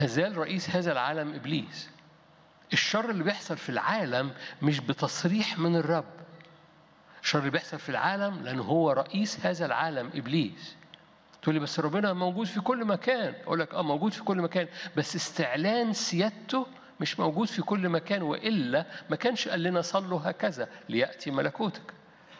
زال رئيس هذا العالم ابليس الشر اللي بيحصل في العالم مش بتصريح من الرب الشر اللي بيحصل في العالم لأن هو رئيس هذا العالم إبليس تقول لي بس ربنا موجود في كل مكان أقول لك آه موجود في كل مكان بس استعلان سيادته مش موجود في كل مكان وإلا ما كانش قال لنا صلوا هكذا ليأتي ملكوتك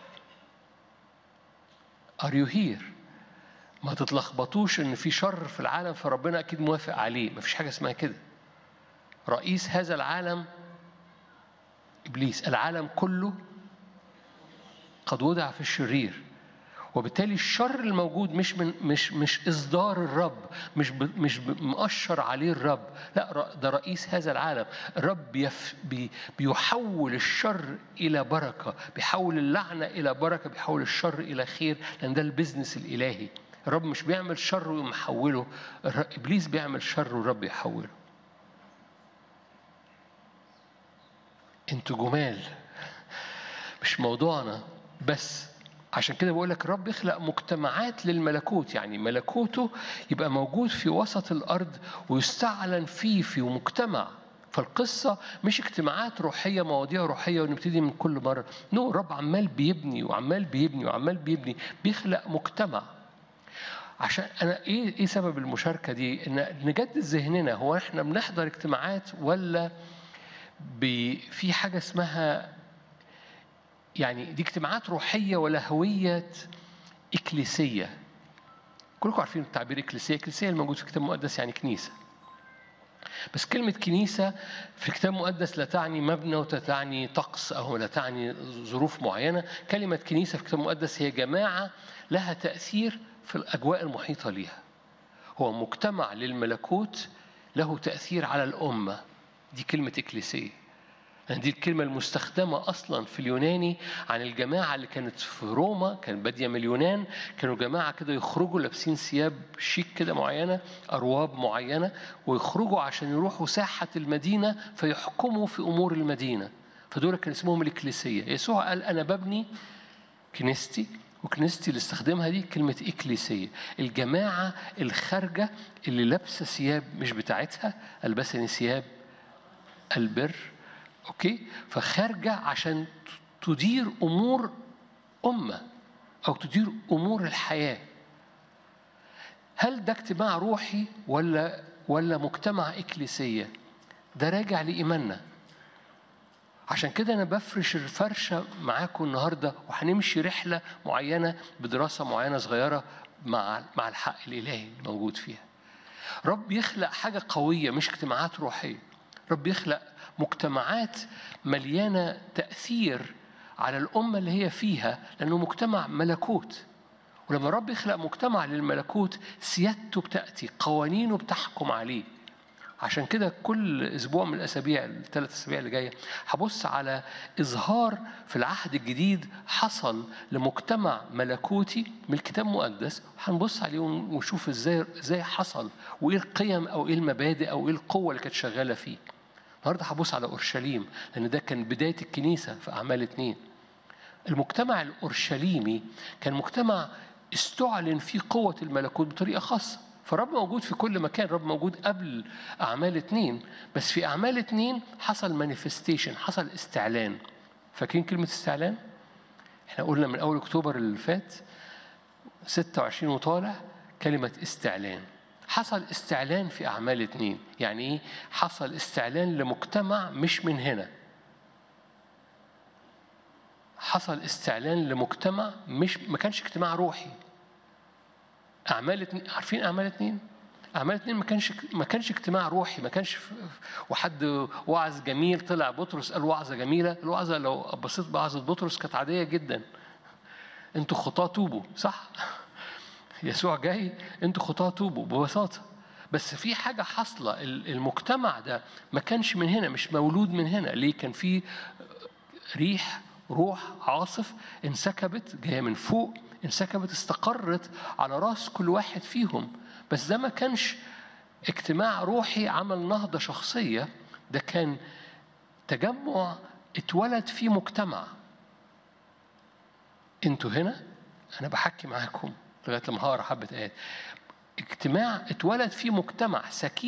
Are you here؟ ما تتلخبطوش ان في شر في العالم فربنا اكيد موافق عليه مفيش حاجه اسمها كده رئيس هذا العالم ابليس العالم كله قد وضع في الشرير وبالتالي الشر الموجود مش من مش مش اصدار الرب مش ب مش مؤشر عليه الرب لا ده رئيس هذا العالم الرب بيف بي بيحول الشر الى بركه بيحول اللعنه الى بركه بيحول الشر الى خير لان ده البزنس الالهي الرب مش بيعمل شر ويقوم محوله ابليس بيعمل شر والرب يحوله انتوا جمال مش موضوعنا بس عشان كده بقول لك الرب يخلق مجتمعات للملكوت يعني ملكوته يبقى موجود في وسط الارض ويستعلن فيه في مجتمع فالقصة مش اجتماعات روحية مواضيع روحية ونبتدي من كل مرة نو الرب عمال بيبني وعمال بيبني وعمال بيبني بيخلق مجتمع عشان انا ايه ايه سبب المشاركه دي؟ ان نجدد ذهننا هو احنا بنحضر اجتماعات ولا في حاجه اسمها يعني دي اجتماعات روحيه ولا هويه اكليسيه؟ كلكم عارفين التعبير اكليسيه، اكليسيه الموجود في الكتاب المقدس يعني كنيسه. بس كلمة كنيسة في الكتاب المقدس لا تعني مبنى ولا تعني طقس أو لا تعني ظروف معينة، كلمة كنيسة في الكتاب المقدس هي جماعة لها تأثير في الأجواء المحيطة ليها هو مجتمع للملكوت له تأثير على الأمة دي كلمة إكليسية دي الكلمة المستخدمة أصلا في اليوناني عن الجماعة اللي كانت في روما كانت بادية من اليونان كانوا جماعة كده يخرجوا لابسين ثياب شيك كده معينة أرواب معينة ويخرجوا عشان يروحوا ساحة المدينة فيحكموا في أمور المدينة فدول كان اسمهم الإكليسية يسوع قال أنا ببني كنيستي وكنيستي اللي استخدمها دي كلمة إكليسية الجماعة الخارجة اللي لابسة ثياب مش بتاعتها ألبسني ثياب البر أوكي فخارجة عشان تدير أمور أمة أو تدير أمور الحياة هل ده اجتماع روحي ولا ولا مجتمع إكليسية؟ ده راجع لإيماننا عشان كده أنا بفرش الفرشة معاكم النهاردة وهنمشي رحلة معينة بدراسة معينة صغيرة مع مع الحق الإلهي الموجود فيها. رب يخلق حاجة قوية مش اجتماعات روحية. رب يخلق مجتمعات مليانة تأثير على الأمة اللي هي فيها لأنه مجتمع ملكوت. ولما رب يخلق مجتمع للملكوت سيادته بتأتي قوانينه بتحكم عليه. عشان كده كل اسبوع من الاسابيع الثلاث اسابيع اللي جايه هبص على اظهار في العهد الجديد حصل لمجتمع ملكوتي من الكتاب المقدس هنبص عليه ونشوف ازاي ازاي حصل وايه القيم او ايه المبادئ او ايه القوه اللي كانت شغاله فيه. النهارده هبص على اورشليم لان ده كان بدايه الكنيسه في اعمال اتنين. المجتمع الاورشليمي كان مجتمع استعلن فيه قوه الملكوت بطريقه خاصه. فالرب موجود في كل مكان الرب موجود قبل أعمال اتنين بس في أعمال اتنين حصل مانيفستيشن حصل استعلان فاكرين كلمة استعلان؟ احنا قلنا من أول أكتوبر اللي فات 26 وطالع كلمة استعلان حصل استعلان في أعمال اتنين يعني إيه؟ حصل استعلان لمجتمع مش من هنا حصل استعلان لمجتمع مش ما كانش اجتماع روحي أعمال اتنين عارفين أعمال اتنين؟ أعمال اتنين ما كانش ما كانش اجتماع روحي ما كانش وحد وعظ جميل طلع بطرس قال وعظة جميلة الوعظة لو بصيت بعظة بطرس كانت عادية جدا انتوا خطاة توبوا صح؟ يسوع جاي انتوا خطاة توبوا ببساطة بس في حاجة حاصلة المجتمع ده ما كانش من هنا مش مولود من هنا ليه كان في ريح روح عاصف انسكبت جاية من فوق انسكبت استقرت على راس كل واحد فيهم بس ده ما كانش اجتماع روحي عمل نهضة شخصية ده كان تجمع اتولد فيه مجتمع انتوا هنا انا بحكي معاكم لغايه لما هقرا حبه ايات اجتماع اتولد فيه مجتمع سكين